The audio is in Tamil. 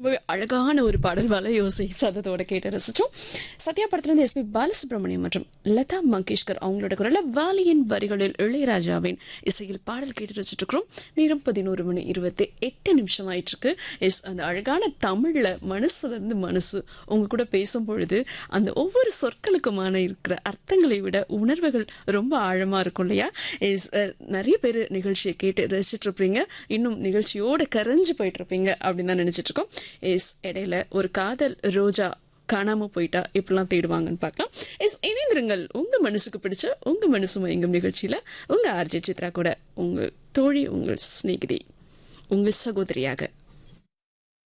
ரொம்பவே அழகான ஒரு பாடல் வலை யோசி சதத்தோட கேட்டு ரசிச்சோம் சத்யா படத்திலிருந்து எஸ்பி பாலசுப்ரமணியம் மற்றும் லதா மங்கேஷ்கர் அவங்களோட குரல்ல வாலியின் வரிகளில் இளையராஜாவின் இசையில் பாடல் கேட்டு ரசிச்சுட்டு இருக்கிறோம் நேரம் பதினோரு மணி இருபத்தி எட்டு நிமிஷம் ஆயிட்டு இருக்கு எஸ் அந்த அழகான தமிழ்ல மனசுல இருந்து மனசு உங்க கூட பேசும் பொழுது அந்த ஒவ்வொரு சொற்களுக்குமான இருக்கிற அர்த்தங்களை விட உணர்வுகள் ரொம்ப ஆழமா இருக்கும் இல்லையா எஸ் நிறைய பேர் நிகழ்ச்சியை கேட்டு ரசிச்சுட்டு இருப்பீங்க இன்னும் நிகழ்ச்சியோட கரைஞ்சு போயிட்டு இருப்பீங்க அப்படின்னு தான் நினைச்சிட்டு இருக்கோம் எஸ் இடையில ஒரு காதல் ரோஜா காணாம போயிட்டா இப்படிலாம் தேடுவாங்கன்னு பார்க்கலாம் எஸ் இணைந்திருங்கள் உங்க மனசுக்கு பிடிச்ச உங்க மனசு மயங்கும் நிகழ்ச்சியில உங்க ஆர்ஜி சித்ரா கூட உங்கள் தோழி உங்கள் சிநேகிதி உங்கள் சகோதரியாக